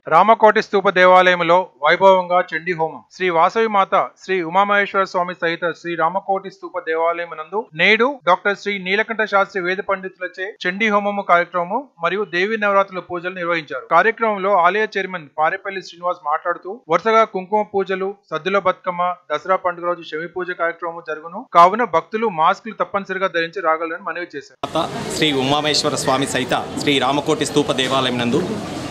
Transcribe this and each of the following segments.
రామకోటి స్తూప దేవాలయంలో వైభవంగా చండీ హోమం శ్రీ వాసవి మాత శ్రీ ఉమామహేశ్వర స్వామి సహిత శ్రీ రామకోటి స్తూప దేవాలయం నందు నేడు డాక్టర్ శ్రీ నీలకంఠ శాస్త్రి వేద పండితులచే చండీ హోమము కార్యక్రమం మరియు దేవి నవరాత్రుల పూజలు నిర్వహించారు కార్యక్రమంలో ఆలయ చైర్మన్ పారేపల్లి శ్రీనివాస్ మాట్లాడుతూ వరుసగా కుంకుమ పూజలు సద్దుల బతుకమ్మ దసరా పండుగ రోజు శమి పూజ కార్యక్రమం జరుగును కావున భక్తులు మాస్కులు తప్పనిసరిగా ధరించి రాగలని మనవి చేశారు మాత శ్రీ ఉమామేశ్వర స్వామి సహిత శ్రీ రామకోటి స్తూప దేవాలయం నందు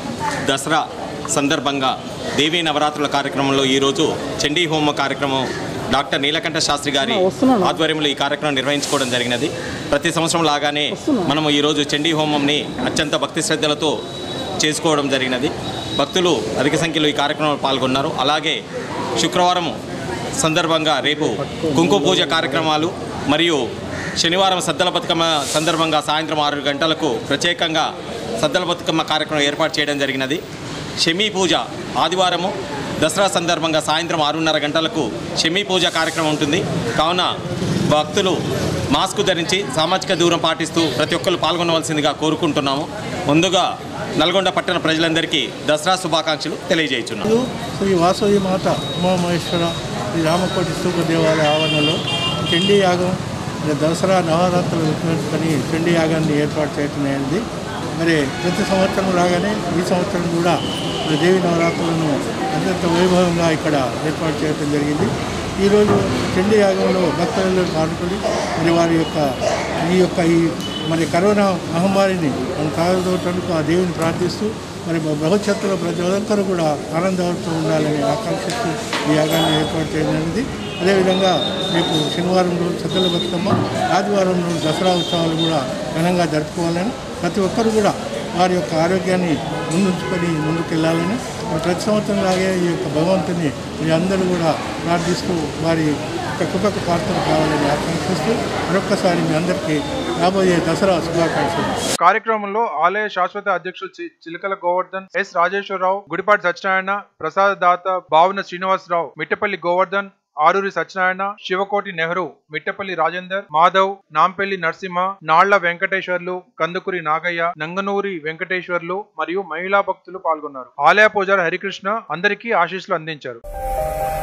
దసరా సందర్భంగా దేవీ నవరాత్రుల కార్యక్రమంలో ఈరోజు చండీ హోమ కార్యక్రమం డాక్టర్ నీలకంఠ శాస్త్రి గారి ఆధ్వర్యంలో ఈ కార్యక్రమం నిర్వహించుకోవడం జరిగినది ప్రతి సంవత్సరం లాగానే మనము ఈరోజు చండీ హోమంని అత్యంత భక్తి శ్రద్ధలతో చేసుకోవడం జరిగినది భక్తులు అధిక సంఖ్యలో ఈ కార్యక్రమంలో పాల్గొన్నారు అలాగే శుక్రవారం సందర్భంగా రేపు కుంకుమ పూజ కార్యక్రమాలు మరియు శనివారం సద్దల బతుకమ్మ సందర్భంగా సాయంత్రం ఆరు గంటలకు ప్రత్యేకంగా సద్దల బతుకమ్మ కార్యక్రమం ఏర్పాటు చేయడం జరిగినది షమీ పూజ ఆదివారము దసరా సందర్భంగా సాయంత్రం ఆరున్నర గంటలకు షమీ పూజ కార్యక్రమం ఉంటుంది కావున భక్తులు మాస్క్ ధరించి సామాజిక దూరం పాటిస్తూ ప్రతి ఒక్కరు పాల్గొనవలసిందిగా కోరుకుంటున్నాము ముందుగా నల్గొండ పట్టణ ప్రజలందరికీ దసరా శుభాకాంక్షలు తెలియజేస్తున్నాము ఈరోజు శ్రీ వాసవి మాత ఉమామహేశ్వర శ్రీ రామకోటి స్తూప దేవాలయ ఆవరణలో చండీ యాగం మరి దసరా నవరాత్రులు ఉపయోగించుకొని చండీ యాగాన్ని ఏర్పాటు చేయటం అయింది మరి ప్రతి సంవత్సరం లాగానే ఈ సంవత్సరం కూడా మరి దేవి నవరాత్రులను అత్యంత వైభవంగా ఇక్కడ ఏర్పాటు చేయడం జరిగింది ఈరోజు చండీ యాగంలో భక్తులలో పాల్గొని మరి వారి యొక్క ఈ యొక్క ఈ మరి కరోనా మహమ్మారిని మనం కాగదోటందుకు ఆ దేవుని ప్రార్థిస్తూ మరి భవిష్యత్తులో ప్రతి ఒక్కరు కూడా ఆనందవంతం ఉండాలని ఆకాంక్షిస్తూ ఈ యాగాన్ని ఏర్పాటు చేయనున్నది అదేవిధంగా రేపు శనివారం రోజు సద్దల బతుకమ్మ ఆదివారం రోజు దసరా ఉత్సవాలు కూడా ఘనంగా జరుపుకోవాలని ప్రతి ఒక్కరు కూడా వారి యొక్క ఆరోగ్యాన్ని ముందుంచుకొని ముందుకెళ్ళాలని మరి ప్రతి సంవత్సరం లాగే ఈ యొక్క భగవంతుని మీ అందరూ కూడా ప్రార్థిస్తూ వారి యొక్క కృపకు పాత్రలు కావాలని ఆకాంక్షిస్తూ మరొక్కసారి మీ అందరికీ రాబోయే దసరా శుభాకాంక్షలు కార్యక్రమంలో ఆలయ శాశ్వత అధ్యక్షులు చి- చిలకల గోవర్ధన్ ఎస్ రాజేశ్వరరావు గుడిపాటి సత్యనారాయణ ప్రసాద్ దాత భావన శ్రీనివాసరావు మిట్టపల్లి గోవర్ధన్ ఆరూరి సత్యనారాయణ శివకోటి నెహ్రూ మిట్టపల్లి రాజేందర్ మాధవ్ నాంపల్లి నరసింహ నాళ్ల వెంకటేశ్వర్లు కందుకూరి నాగయ్య నంగనూరి వెంకటేశ్వర్లు మరియు మహిళా భక్తులు పాల్గొన్నారు ఆలయ పూజారి హరికృష్ణ అందరికీ ఆశీస్సులు అందించారు